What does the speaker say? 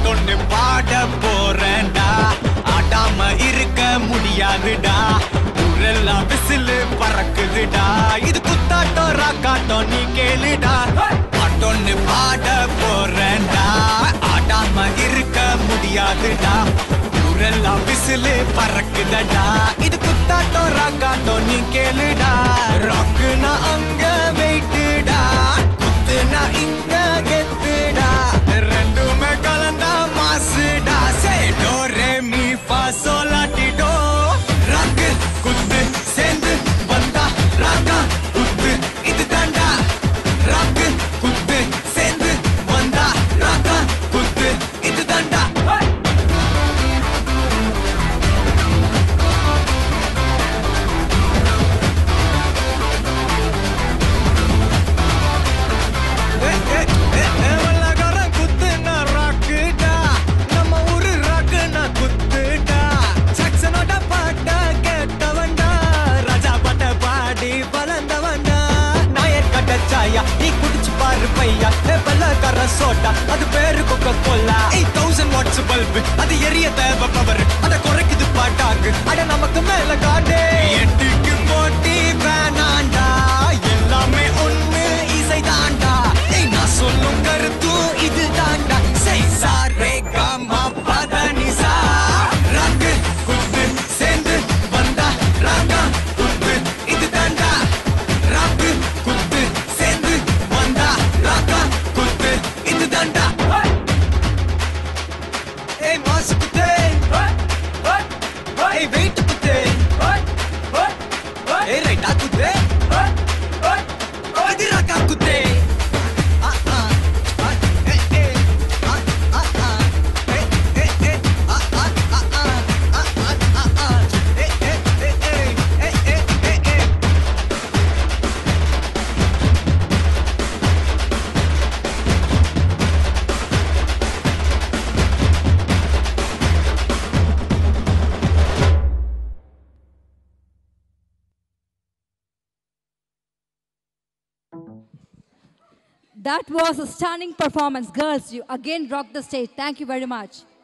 பாட்டொன்னு பாட போறேன்டா ஆடாம இருக்க முடியாதுடா ஊரெல்லாம் விசிலு பறக்குதுடா இது குத்தாட்டம் ராக்காட்டம் நீ கேளுடா பாட்டொன்னு பாட போறேன்டா ஆடாம இருக்க முடியாதுடா ஊரெல்லாம் விசிலு பறக்குதடா இது குத்தாட்டம் ராக்காட்டம் நீ கேளுடா ராக்குனா அங்க வெயிட்டுடா குத்துனா இங்க கெத்துடா ரெண்டுமே கலந்தா மாசுடா சே டோ ரே மீ ஃபா சோலாட்டி டோ ராக்கு குத்து சேர்ந்து வந்தா ராக்கா குத்து இது தாண்டா ராக்கு குத்து சேர்ந்து வந்தா ராக்கா குத்து இது தாண்டா வல்லகாரன் குத்துனா ராக்குடா நம்ம ஊரு ராக்குனா குத்துடா சக்சனோட பாட்ட கேட்டவன்டா ராஜா பாட்ட பாடி வளர்ந்தவன்டா நாயர் கட்ட சாயா நீ குடிச்சு பாரு பையா வெள்ளக்கார சோட்டா அது பேரு Coca Cola eight thousand watts bulb அது எரிய தேவை பவர் அத குறைக்குது பாட்டாக்கு அட நமக்கு மேல காட்டு எட்டுக்கு போட்டி வேணாண்டா எல்லாமே ஒண்ணு இசை தாண்டா ஏய் நான் சொல்லும் கருத்தும் இது தாண்டா செய் சாரே காமா பதனி சா ராக்கு குத்து சேர்ந்து வந்தா ராகா குத்து இது தாண்டா ராக்கு குத்து சேர்ந்து வந்தா ராகா குத்து இது தாண்டா ஏய் மாசு குத்து ஏய் வெயிட் குத்து ஏய் ரைட்டா குத்து இது ராகா குத்து ஆ ஆ ஆ ஏ ஏ ஆ ஆ ஆ ஏ ஏ ஏ ஆ ஆ ஆ ஆ ஆ ஆ ஆ ஏ ஏ ஏ ஏ ஏ ஏ ஏ That was a stunning performance. Girls, you again rocked the stage. Thank you very much.